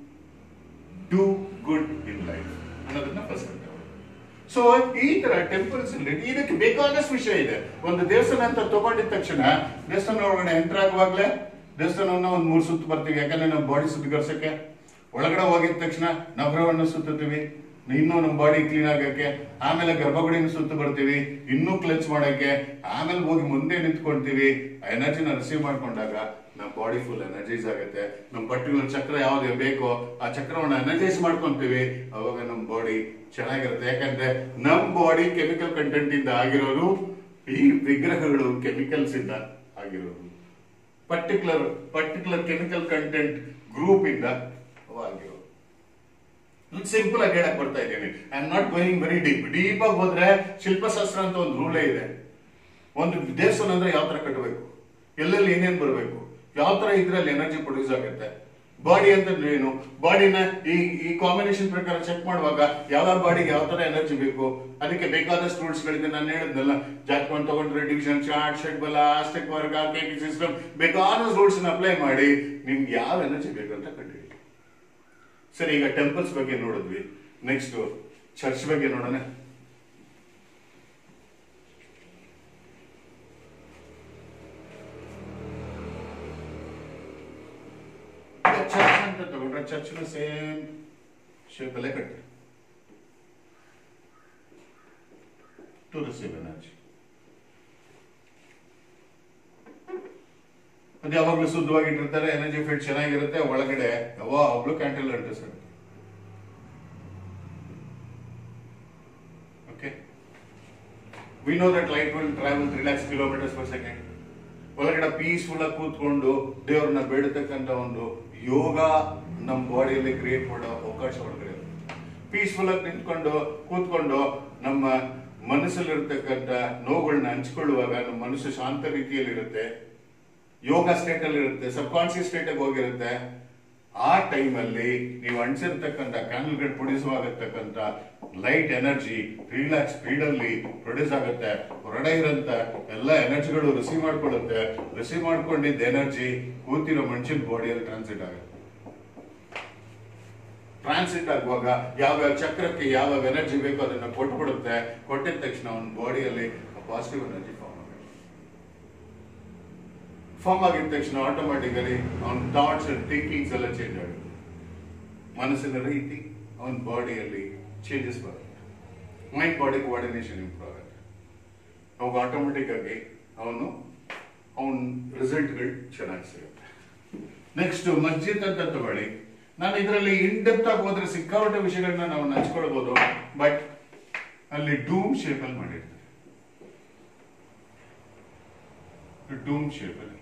do good in life ಅನ್ನೋದನ್ನ ಫಸ್ಟ್ ಸೊ ಈ ತರ ಟೆಂಪಲ್ಸ್ ಅಲ್ಲಿ ಇದಕ್ಕೆ ಬೇಕಾದಷ್ಟು ವಿಷಯ ಇದೆ ಒಂದು ದೇವಸ್ಥಾನ ಅಂತ ತಗೊಂಡಿದ ತಕ್ಷಣ ದೇವಸ್ಥಾನ ಒಳಗಡೆ ಎಂಟರ್ ಆಗುವಾಗ್ಲೇ ದೇವಸ್ಥಾನವನ್ನ ಒಂದ್ ಮೂರ್ ಸುತ್ತು ಬರ್ತೀವಿ ಯಾಕಂದ್ರೆ ನಮ್ಮ ಬಾಡಿ ಶುದ್ಧೀಕರಿಸಕ್ಕೆ ಒಳಗಡೆ ಹೋಗಿದ ತಕ್ಷಣ ನಗರವನ್ನು ಸುತ್ತುತ್ತೀವಿ ಇನ್ನೂ ನಮ್ಮ ಬಾಡಿ ಕ್ಲೀನ್ ಆಗಕ್ಕೆ ಆಮೇಲೆ ಗರ್ಭಗುಡಿನ ಸುತ್ತು ಬರ್ತೀವಿ ಇನ್ನೂ ಕ್ಲೆನ್ಸ್ ಮಾಡಕ್ಕೆ ಆಮೇಲೆ ಹೋಗಿ ಮುಂದೆ ನಿಂತ್ಕೊಂತೀವಿ ಎನರ್ಜಿನ ರಿಸೀವ್ ಮಾಡ್ಕೊಂಡಾಗ ನಮ್ಮ ಬಾಡಿ ಫುಲ್ ಎನರ್ಜೈಸ್ ಆಗುತ್ತೆ ನಮ್ಮ ಪರ್ಟಿಕ್ಯುಲರ್ ಚಕ್ರ ಯಾವ್ದು ಬೇಕೋ ಆ ಚಕ್ರವನ್ನ ಎನರ್ಜೈಸ್ ಮಾಡ್ಕೊಂತೀವಿ ಅವಾಗ ನಮ್ಮ ಬಾಡಿ ಚೆನ್ನಾಗಿರುತ್ತೆ ಯಾಕಂದ್ರೆ ನಮ್ಮ ಬಾಡಿ ಕೆಮಿಕಲ್ ಕಂಟೆಂಟ್ ಇಂದ ಆಗಿರೋದು ಈ ವಿಗ್ರಹಗಳು ಕೆಮಿಕಲ್ಸ್ ಇಂದ ಆಗಿರೋದು particular particular chemical content group ಇಂದ ಅವು ಆಗಿರೋದು ಸಿಂಪಲ್ ಆಗಿ ಹೇಳಕ್ ಬರ್ತಾ ಇದ್ದೀನಿ I am not going very deep deep ಆಗಿ ಹೋದ್ರೆ ಶಿಲ್ಪಶಾಸ್ತ್ರ ಅಂತ ಒಂದು ರೂಲೇ ಇದೆ ಒಂದು ದೇವಸ್ಥಾನ ಅಂದ್ರೆ ಯಾವ ತರ ಕಟ್ಟಬೇಕು ಎಲ್ಲೆಲ್ಲಿ ಏನೇನ್ ಬರಬೇಕು ಯಾವ ತರ ಇದ್ರಲ್ಲಿ ಎನರ್ಜಿ ಪ್ರೊಡ್ಯೂಸ್ ಆಗುತ್ತೆ ಬಾಡಿ ಅಂತಂದ್ರೆ ಏನು ಬಾಡಿನ ಈ ಈ ಕಾಂಬಿನೇಷನ್ ಪ್ರಕಾರ ಚೆಕ್ ಮಾಡುವಾಗ ಯಾವ ಬಾಡಿಗೆ ಯಾವ ತರ ಎನರ್ಜಿ ಬೇಕು ಅದಕ್ಕೆ ಬೇಕಾದಷ್ಟು ರೂಲ್ಸ್ ಗಳಿದೆ ನಾನು ಹೇಳಿದ್ನಲ್ಲ ಜಾಕ್ಪಾನ್ ತಗೊಂಡ್ರೆ ಡಿವಿಷನ್ ಚಾರ್ಟ್ ಶೆಡ್ ಬಲ ಆಸ್ಟೆಕ್ ವರ್ಗ ಕೇಕ್ ಸಿಸ್ಟಮ್ ಬೇಕಾದಷ್ಟು ರೂಲ್ಸ್ ಅಪ್ಲೈ ಮಾಡಿ ನಿಮ್ಗೆ ಯಾವ ಎನರ್ಜಿ ಬೇಕು ಅಂತ ಕಂಡುಹಿಡಿ ಸರಿ ಈಗ ಟೆಂಪಲ್ಸ್ ಬಗ್ಗೆ ನೋಡಿದ್ವಿ ನೆಕ್ಸ್ಟ್ ಚರ್ಚ್ ಬಗ್ಗೆ ನೋಡೋಣ ಚರ್ಚ್ ಅಂತ ತಗೊಂಡ್ರೆ ಚರ್ಚ್ನ ಸೇಮ್ ಶೇಪ್ ಅಲ್ಲೇ ಕಟ್ಟಿ ಟು ರಿಸೀವ್ ಎನರ್ಜಿ ಅದು ಯಾವಾಗ್ಲೂ ಶುದ್ಧವಾಗಿಟ್ಟಿರ್ತಾರೆ ಎನರ್ಜಿ ಫೀಲ್ಡ್ ಚೆನ್ನಾಗಿರುತ್ತೆ ಒಳಗಡೆ ಯಾವಾಗ್ಲೂ ಕ್ಯಾಂಟಲ್ ಅಂಟಿಸಿರುತ್ತೆ okay we know that light will travel three lakhs kilometres per second ಒಳಗಡೆ ಪೀಸ್ಫುಲ್ ಆಗಿ ಕೂತ್ಕೊಂಡು ದೇವ್ರನ್ನ ಬೇಡತಕ್ಕಂತ ಒಂದು ಯೋಗ ನಮ್ಮ ಬಾಡಿಯಲ್ಲಿ ಕ್ರಿಯೇಟ್ ಮಾಡೋ ಅವಕಾಶ ಒಳಗಡೆ ಪೀಸ್ಫುಲ್ ಆಗಿ ನಿಂತ್ಕೊಂಡು ಕೂತ್ಕೊಂಡು ನಮ್ಮ ಮನಸ್ಸಲ್ಲಿರ್ತಕ್ಕಂಥ ನೋವುಗಳನ್ನ ಹಂಚ್ಕೊಳ್ಳುವಾಗ ನಮ್ಮ ಮನಸ್ಸು ಶಾಂತ ರೀತಿಯಲ್ಲಿ ಇರುತ್ತೆ ಯೋಗ ಸ್ಟೇಟ್ ಅಲ್ಲಿ ಇರುತ್ತೆ ಸಬ್ ಕಾನ್ಸಿಯಸ್ ಸ್ಟೇಟ್ ಹೋಗಿರುತ್ತೆ ಆ ಟೈಮ್ ಅಲ್ಲಿ ನೀವು ಅಂಟಿಸಿರ್ತಕ್ಕಂಥ ಕ್ಯಾಂಡಲ್ಗಳು ಪ್ರೊಡ್ಯೂಸ್ ಆಗತಕ್ಕಂಥ light energy three lakh speed ಅಲ್ಲಿ ಪ್ರೊಡ್ಯೂಸ್ ಆಗುತ್ತೆ ಹೊರಗಡೆ ಇರೋಂಥ ಎಲ್ಲ ಎನರ್ಜಿಗಳು ರಿಸೀವ್ ಮಾಡ್ಕೊಳ್ಳುತ್ತೆ ರಿಸೀವ್ ಮಾಡ್ಕೊಂಡಿದ್ದ ಎನರ್ಜಿ ಕೂತಿರೋ ಮನುಷ್ಯನ ಬಾಡಿಯಲ್ಲಿ ಟ್ರಾನ್ಸಿಟ್ ಆಗುತ್ತೆ ಟ್ರಾನ್ಸಿಟ್ ಆಗುವಾಗ ಯಾವ ಚಕ್ರಕ್ಕೆ ಯಾವ ಎನರ್ಜಿ ಬೇಕೋ ಅದನ್ನ ಕೊಟ್ಬಿಡುತ್ತೆ ಕೊಟ್ಟಿದ ತಕ್ಷಣ ಅವನ ಬಾಡಿಯಲ್ಲಿ ಪಾಸಿಟಿವ್ ಎನರ್ಜಿ ಫಾರ್ಮ್ ಆಗುತ್ತೆ ಫಾರ್ಮ್ ಆಗಿದ ತಕ್ಷಣ ಆಟೋಮ್ಯಾಟಿಕಲಿ ಅವನ ಥಾಟ್ಸ್ ಅಂಡ್ ಥಿಂಕಿಂಗ್ಸ್ ಎಲ್ಲ ಚೇಂಜ್ ಆಗುತ್ತೆ ಮನಸ್ಸಿನ ರೀತಿ ಅವನ ಬಾಡಿಯಲ್ಲಿ ಚೇಂಜಸ್ ಬರುತ್ತೆ ಮೈಂಡ್ ಬಾಡಿ ಕೋಆರ್ಡಿನೇಷನ್ ಇಂಪ್ರೂವ್ ಆಗುತ್ತೆ ಅವಾಗ ಆಟೋಮೆಟಿಕ್ ಆಗಿ ಅವನು ಅವನ ರಿಸಲ್ಟ್ಗಳು ಚೆನ್ನಾಗಿ ಸಿಗುತ್ತೆ ನೆಕ್ಸ್ಟ್ ಮಸ್ಜಿದ್ ಅಂತ ತಗೊಳ್ಳಿ ನಾನು ಇದರಲ್ಲಿ ಇನ್ ಡೆಪ್ತ್ ಆಗಿ ಹೋದ್ರೆ ಸಿಕ್ಕಾಪಟ್ಟೆ ವಿಷಯಗಳನ್ನ ನಾವು ಹಂಚ್ಕೊಳ್ಬಹುದು ಬಟ್ ಅಲ್ಲಿ ಡೂಮ್ ಶೇಪ್ ಅಲ್ಲಿ ಮಾಡಿರ್ತಾರೆ ಡೂಮ್ ಶೇಪ್ ಅಲ್ಲಿ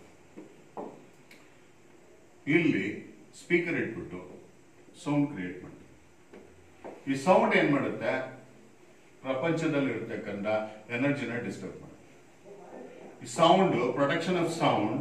ಇಲ್ಲಿ ಸ್ಪೀಕರ್ ಇಟ್ಬಿಟ್ಟು ಸೌಂಡ್ ಕ್ರಿಯೇಟ್ ಮಾಡ್ತೀವಿ ಈ ಸೌಂಡ್ ಏನ್ ಮಾಡುತ್ತೆ ಪ್ರಪಂಚದಲ್ಲಿ ಇರತಕ್ಕಂಥ ಎನರ್ಜಿನ ಡಿಸ್ಟರ್ಬ್ ಮಾಡುತ್ತೆ ಈ sound protection of sound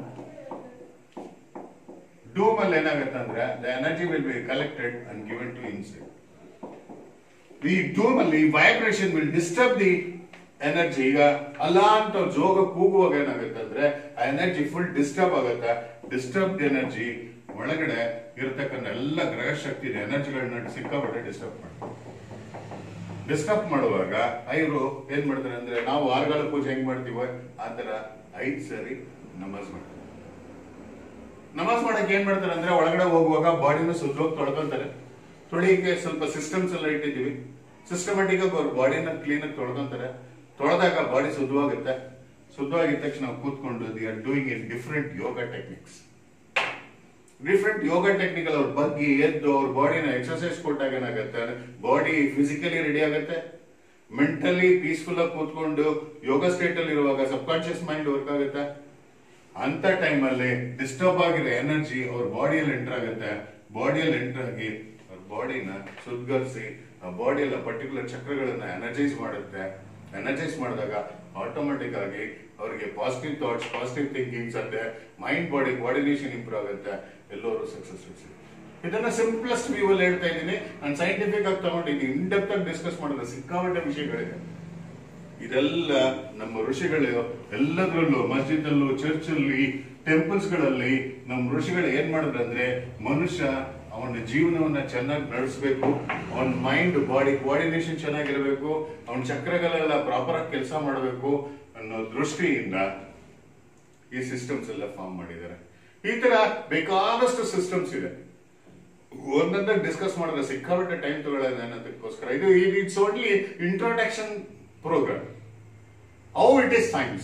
dome ಅಲ್ಲಿ ಏನಾಗುತ್ತೆ ಅಂದ್ರೆ the energy will be collected and given to inside ಈ ಡೂಮ್ ಅಲ್ಲಿ vibration will disturb the energy ಈಗ ಅಲ್ಲ ಅಂತ ಜೋಗ ಕೂಗುವಾಗ ಏನಾಗುತ್ತೆ ಅಂದ್ರೆ ಆ ಎನರ್ಜಿ ಫುಲ್ ಡಿಸ್ಟರ್ಬ್ ಆಗುತ್ತೆ ಡಿಸ್ಟರ್ಬ್ ಎನರ್ಜಿ ಒಳಗಡೆ ಇರತಕ್ಕಂಥ ಎಲ್ಲ ಗ್ರಹ ಶಕ್ತಿ ಎನರ್ಜಿಗಳನ್ನ ಸಿಕ್ಕಾಪಟ್ಟೆ ಡಿಸ್ಟರ್ಬ್ ಮಾಡ್ತಾರೆ ಡಿಸ್ಟರ್ಬ್ ಮಾಡುವಾಗ ಐರು ಏನ್ ಮಾಡ್ತಾರೆ ಅಂದ್ರೆ ನಾವು ಆರುಗಳ ಪೂಜೆ ಹೆಂಗ್ ಮಾಡ್ತೀವೋ ಆ ತರ ಐದ್ ಸರಿ ನಮಾಜ್ ಮಾಡ್ತಾರೆ ನಮಾಜ್ ಮಾಡಕ್ ಏನ್ ಮಾಡ್ತಾರೆ ಅಂದ್ರೆ ಒಳಗಡೆ ಹೋಗುವಾಗ ಬಾಡಿನ ಶುದ್ಧವಾಗಿ ತೊಳ್ಕೊಂತಾರೆ ತೊಳಿಗೆ ಸ್ವಲ್ಪ ಸಿಸ್ಟಮ್ಸ್ ಎಲ್ಲ ಇಟ್ಟಿದ್ದೀವಿ ಸಿಸ್ಟಮೆಟಿಕ್ ಆಗಿ ಅವ್ರ ಬಾಡಿನ ಕ್ಲೀನ್ ಆಗಿ ತೊಳ್ಕೊಂತಾರೆ ತೊಳೆದಾಗ ಬಾಡಿ ಶುದ್ಧವಾಗುತ್ತೆ ಶುದ್ಧವಾಗಿದ ತಕ್ಷಣ ನಾವು ಕೂತ್ಕೊಂಡು they are doing in different yoga techniques different yoga technical ಅವ್ರ ಬಗ್ಗೆ ಎದ್ದು ಅವ್ರ ಬಾಡಿನ ಎಕ್ಸರ್ಸೈಸ್ ಕೊಟ್ಟಾಗ ಏನಾಗುತ್ತೆ ಬಾಡಿ ಫಿಸಿಕಲಿ ರೆಡಿ ಆಗುತ್ತೆ ಮೆಂಟಲಿ ಪೀಸ್ಫುಲ್ ಆಗಿ ಕೂತ್ಕೊಂಡು ಯೋಗ ಸ್ಟೇಟ್ ಅಲ್ಲಿ ಇರುವಾಗ ಸಬ್ ಕಾನ್ಶಿಯಸ್ ಮೈಂಡ್ ವರ್ಕ್ ಆಗುತ್ತೆ ಅಂತ ಟೈಮ್ ಅಲ್ಲಿ ಡಿಸ್ಟರ್ಬ್ ಆಗಿರೋ ಎನರ್ಜಿ ಅವ್ರ ಬಾಡಿಯಲ್ಲಿ ಎಂಟರ್ ಆಗುತ್ತೆ ಬಾಡಿಯಲ್ಲಿ ಎಂಟರ್ ಆಗಿ ಅವ್ರ ಬಾಡಿನ ಸುದ್ಗರಿಸಿ ಆ ಬಾಡಿಯಲ್ಲ ಪರ್ಟಿಕ್ಯುಲರ್ ಚಕ್ರಗಳನ್ನ ಎನರ್ಜೈಸ್ ಮಾಡುತ್ತೆ ಎನರ್ಜೈಸ್ ಮಾಡಿದಾಗ ಆಟೋಮೆಟಿಕ್ ಆಗಿ ಅವರಿಗೆ ಪಾಸಿಟಿವ್ ಥಾಟ್ಸ್ ಪಾಸಿಟಿವ್ ಥಿಂಕಿಂಗ್ಸ್ ಅಂತೆ ಮೈಂಡ್ ಬಾಡಿ ಕೋಆರ್ಡಿನೇಷನ್ ಇಂಪ್ರೂವ್ ಆಗುತ್ತೆ ಎಲ್ಲರೂ ಸಕ್ಸಸ್ ಇದನ್ನ ಸಿಂಪ್ಲೆಸ್ಟ್ ವ್ಯೂ ಅಲ್ಲಿ ಹೇಳ್ತಾ ಇದ್ದೀನಿ ನಾನು ಸೈಂಟಿಫಿಕ್ ಆಗಿ ತಗೊಂಡಿದ್ದೀನಿ ಇನ್ ಡೆಪ್ತ್ ಆಗಿ ಡಿಸ್ಕಸ್ ಮಾಡಿದ ಸಿಕ್ಕಾಪಟ್ಟೆ ವಿಷಯಗಳಿದೆ ಇದೆಲ್ಲ ನಮ್ಮ ಋಷಿಗಳು ಎಲ್ಲದರಲ್ಲೂ ಮಸ್ಜಿದ್ ಅಲ್ಲೂ ಚರ್ಚ್ ಅಲ್ಲಿ ಟೆಂಪಲ್ಸ್ ಗಳಲ್ಲಿ ನಮ್ಮ ಋಷಿಗಳು ಏನ್ ಮಾಡಿದ್ರಂದ್ರೆ ಮನುಷ್ಯ ಅವನ ಜೀವನವನ್ನ ಚೆನ್ನಾಗಿ ನಡೆಸಬೇಕು ಅವನ ಮೈಂಡ್ ಬಾಡಿ ಕೋಆರ್ಡಿನೇಷನ್ ಚೆನ್ನಾಗಿರಬೇಕು ಅವನ ಚಕ್ರಗಳೆಲ್ಲ ಪ್ರಾಪರ್ ಆಗಿ ಕೆಲಸ ಮಾಡಬೇಕು ಅನ್ನೋ ದೃಷ್ಟಿಯಿಂದ ಈ ಸಿಸ್ಟಮ್ಸ್ ಎಲ್ಲ ಫಾರ್ಮ್ ಮಾಡಿದ್ದಾರೆ ಈ ತರ ಬೇಕಾದಷ್ಟು ಸಿಸ್ಟಮ್ಸ್ ಇದೆ ಒಂದೊಂದಾಗಿ ಡಿಸ್ಕಸ್ ಮಾಡಿದ್ರೆ ಸಿಕ್ಕಾಪಟ್ಟೆ ಟೈಮ್ ತಗೊಳ್ಳೋದು ಅನ್ನೋದಕ್ಕೋಸ್ಕರ ಇದು it's only introduction program how it is science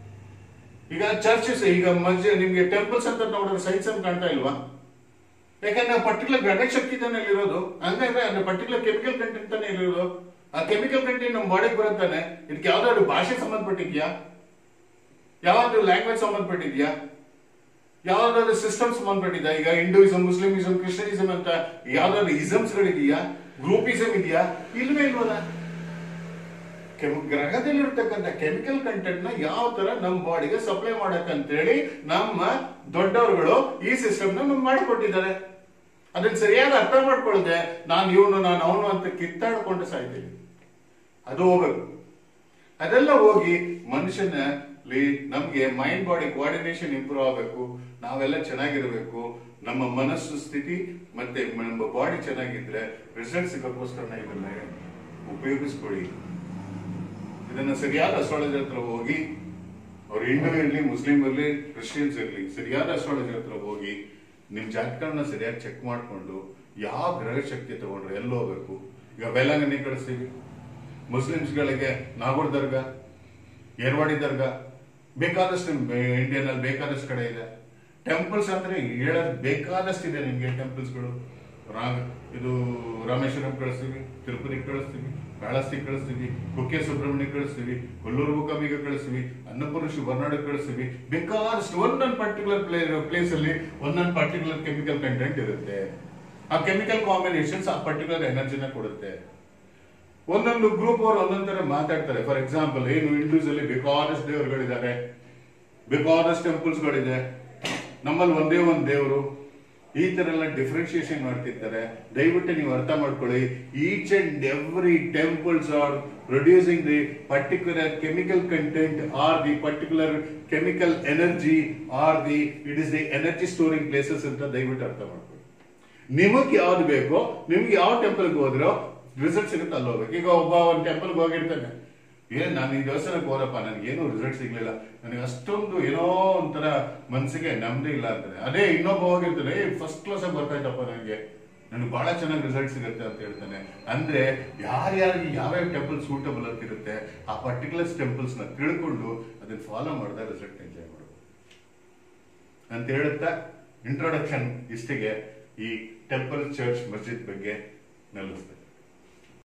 ಈಗ ಚರ್ಚಸ್ ಈಗ ಮಸ್ಜಿ ನಿಮ್ಗೆ ಟೆಂಪಲ್ಸ್ ಅಂತ ನೋಡಿದ್ರೆ ಸೈನ್ಸ್ ಅಂತ ಕಾಣ್ತಾ ಇಲ್ವಾ ಯಾಕಂದ್ರೆ ಪರ್ಟಿಕ್ಯುಲರ್ ಗಣೇಶ ಶಕ್ತಿ ತಾನೇ ಇರೋದು ಹಂಗಂದ್ರೆ ಅಂದ್ರೆ ಪರ್ಟಿಕ್ಯುಲರ್ ಕೆಮಿಕಲ್ ಕಂಟೆಂಟ್ ತಾನೇ ಇರೋದು ಆ ಕೆಮಿಕಲ್ ಕಂಟೆಂಟ್ ನಮ್ಮ ಬಾಡಿಗೆ ಬರುತ್ತಾನೆ ಇದಕ್ಕೆ ಯಾವ್ದಾದ್ರು ಭಾಷೆ ಸಂಬಂಧಪಟ್ಟಿದ್ಯಾ ಯಾವ್ದಾದ್ರು ಲ್ಯಾಂಗ್ವೇಜ್ ಸಂಬಂಧಪಟ್ಟಿದ್ಯಾ ಯಾವ್ದಾದ್ರು ಸಿಸ್ಟಮ್ ಸಂಬಂಧಪಟ್ಟಿದ್ಯಾ ಈಗ ಹಿಂದೂಯಿಸಂ ಮುಸ್ಲಿಮಿಸಂ ಕ್ರಿಶ್ಚಿಯನಿಸಂ ಅಂತ ಯಾವ್ದಾದ್ರು ಇಸಮ್ಸ್ ಗಳಿದೆಯಾ ಗ್ರೂಪಿಸಂ ಇದೆಯಾ ಇಲ್ವೇ ಇಲ್ವಲ್ಲ ಕೆಮ್- ಗ್ರಹದಲ್ಲಿರ್ತಕ್ಕಂಥ ಕೆಮಿಕಲ್ ಕಂಟೆಂಟ್ ನ ಯಾವ ತರ ನಮ್ಮ ಬಾಡಿಗೆ ಸಪ್ಲೈ ಮಾಡಕ್ಕಂತೇಳಿ ನಮ್ಮ ದೊಡ್ಡವರುಗಳು ಈ ಸಿಸ್ಟಮ್ ನ ನಮ್ಗೆ ಮಾಡಿಕೊಟ್ಟಿದ್ದಾರೆ ಅದನ್ನ ಸರಿಯಾಗಿ ಅರ್ಥ ಮಾಡ್ಕೊಳ್ಳದೆ ನಾನು ಇವನು ನಾನು ಅವನು ಅಂತ ಕಿತ್ತಾಡ್ಕೊಂಡು ಸಾಯ್ತೀನಿ ಅದು ಹೋಗ್ಬೇಕು ಅದೆಲ್ಲ ಹೋಗಿ ಮನುಷ್ಯನಲ್ಲಿ ನಮ್ಗೆ ಮೈಂಡ್ ಬಾಡಿ ಕೋಆರ್ಡಿನೇಷನ್ ಇಂಪ್ರೂವ್ ಆಗಬೇಕು ನಾವೆಲ್ಲ ಚೆನ್ನಾಗಿರ್ಬೇಕು ನಮ್ಮ ಮನಸ್ಸು ಸ್ಥಿತಿ ಮತ್ತೆ ನಮ್ಮ ಬಾಡಿ ಚೆನ್ನಾಗಿದ್ರೆ ರಿಸಲ್ಟ್ ಸಿಗೋಕ್ಕೋಸ್ಕರ ಇದನ್ನ ಉಪಯೋಗಿಸ್ಕೊಳ್ಳಿ ಇದನ್ನ ಸರಿಯಾದ ಅಸ್ಟ್ರಾಲಜಿ ಹತ್ರ ಹೋಗಿ ಅವ್ರು ಹಿಂದೂ ಇರ್ಲಿ ಮುಸ್ಲಿಂ ಇರ್ಲಿ ಕ್ರಿಶ್ಚಿಯನ್ಸ್ ಇರ್ಲಿ ಸರಿಯಾದ ಅಸ್ಟ್ರಾಲಜಿ ಹತ್ರ ಹೋಗಿ ನಿಮ್ ಜಾತಕಗಳನ್ನ ಸರಿಯಾಗಿ ಚೆಕ್ ಮಾಡ್ಕೊಂಡು ಯಾವ ಗ್ರಹ ಶಕ್ತಿ ತಗೊಂಡ್ರೆ ಎಲ್ಲಿ ಹೋಗ್ಬೇಕು ಈಗ ಬೇಲಾಂಗನಿ ಕಳಿಸ್ತೀವಿ ಮುಸ್ಲಿಮ್ಸ್ಗಳಿಗೆ ನಾಗೂರ್ ದರ್ಗಾ ಏರ್ವಾಡಿ ದರ್ಗಾ ಬೇಕಾದಷ್ಟು ಇಂಡಿಯನ್ ಅಲ್ಲಿ ಬೇಕಾದಷ್ಟು ಕಡೆ ಇದೆ ಟೆಂಪಲ್ಸ್ ಅಂದ್ರೆ ಹೇಳೋದ್ ಬೇಕಾದಷ್ಟು ಇದೆ ನಿಮ್ಗೆ ಟೆಂಪಲ್ಸ್ಗಳು ರಾಗ ಇದು ರಾಮೇಶ್ವರಂ ಕಳಿಸ್ತೀವಿ ತಿರುಪತಿ ಕಳಿಸ್ತೀವಿ ಕಾಳಹಸ್ತಿ ಕಳಿಸ್ತೀವಿ ಕುಕ್ಕೆ ಸುಬ್ರಹ್ಮಣ್ಯ ಕಳಿಸ್ತೀವಿ ಕೊಲ್ಲೂರು ಮುಖಾಂಬಿಗ ಕಳಿಸ್ತೀವಿ ಅನ್ನಪುರ ಶಿವರ್ನಾಡು ಕಳಿಸ್ತೀವಿ ಬೇಕಾದಷ್ಟು ಒಂದೊಂದು ಪರ್ಟಿಕ್ಯುಲರ್ ಪ್ಲೇ ಪ್ಲೇಸ್ ಅಲ್ಲಿ ಒಂದೊಂದು ಪರ್ಟಿಕ್ಯುಲರ್ ಕೆಮಿಕಲ್ ಕಂಟೆಂಟ್ ಇರುತ್ತೆ ಆ ಕೆಮಿಕಲ್ ಕಾಂಬಿನೇಷನ್ಸ್ ಆ ಪರ್ಟಿಕ್ಯುಲರ್ ಎನರ್ಜಿನ ಕೊಡುತ್ತೆ ಒಂದೊಂದು ಗ್ರೂಪ್ ಅವರು ಒಂದೊಂದ್ ತರ ಮಾತಾಡ್ತಾರೆ ಫಾರ್ ಎಕ್ಸಾಂಪಲ್ ಏನು ಹಿಂದೂಸ್ ಅಲ್ಲಿ ಬೇಕಾದಷ್ಟು ದೇವರುಗಳಿದ್ದಾರೆ ಬೇಕಾದಷ್ಟು ಟೆಂಪಲ್ಸ್ ಗಳಿದೆ ನಮ್ಮಲ್ಲಿ ಒಂದೇ ಒಂದು ದೇವರು ಈ ತರ ಎಲ್ಲ ಡಿಫ್ರೆನ್ಶಿಯೇಷನ್ ಮಾಡ್ತಿರ್ತಾರೆ ದಯವಿಟ್ಟು ನೀವು ಅರ್ಥ ಮಾಡ್ಕೊಳ್ಳಿ each and every temples are producing the particular chemical content are the particular chemical energy are the it is the energy storing places ಅಂತ ದಯವಿಟ್ಟು ಅರ್ಥ ಮಾಡ್ಕೊಳ್ಳಿ ನಿಮಗ್ ಯಾವ್ದು ಬೇಕೋ ನಿಮ್ಗೆ ಯಾವ ಟೆಂಪಲ್ಗೆ ಹೋದ್ರೋ ರಿಸಲ್ಟ್ ಸಿಗುತ್ತೆ ಅಲ್ಲಿ ಹೋಗ್ಬೇಕು ಈಗ ಒಬ್ಬ ಒಂದು ಟೆಂಪಲ್ಗೆ ಹೋಗಿರ್ತಾನೆ ಏನ್ ನಾನು ಈ ದೇವಸ್ಥಾನಕ್ಕೆ ಹೋದಪ್ಪ ನನಗೆ ಏನೂ ರಿಸಲ್ಟ್ ಸಿಗ್ಲಿಲ್ಲ ನನಗೆ ಅಷ್ಟೊಂದು ಏನೋ ಒಂಥರ ಮನ್ಸಿಗೆ ನೆಮ್ಮದಿ ಇಲ್ಲ ಅಂತಾನೆ ಅದೇ ಇನ್ನೊಬ್ಬ ಹೋಗಿರ್ತಾನೆ ಫಸ್ಟ್ ಕ್ಲಾಸ್ ಆಗಿ ಬರ್ತಾಯ್ತಪ್ಪ ನನಗೆ ನನಗೆ ಬಹಳ ಚೆನ್ನಾಗಿ ರಿಸಲ್ಟ್ ಸಿಗುತ್ತೆ ಅಂತ ಹೇಳ್ತಾನೆ ಅಂದ್ರೆ ಯಾರ್ಯಾರಿಗೆ ಯಾವ್ಯಾವ ಟೆಂಪಲ್ ಸೂಟಬಲ್ ಅಂತ ಇರುತ್ತೆ ಆ ಪರ್ಟಿಕ್ಯುಲರ್ ಟೆಂಪಲ್ಸ್ ನ ತಿಳ್ಕೊಂಡು ಅದನ್ನ ಫಾಲೋ ಮಾಡಿದ ರಿಸಲ್ಟ್ ಎಂಜಾಯ್ ಮಾಡೋದು ಅಂತ ಹೇಳುತ್ತಾ ಇಂಟ್ರೊಡಕ್ಷನ್ ಇಷ್ಟಿಗೆ ಈ ಟೆಂಪಲ್ ಚರ್ಚ್ ಮಸ್ಜಿದ್ ಬಗ್ಗೆ ನಿಲ್ಲಿಸ್ತೇನೆ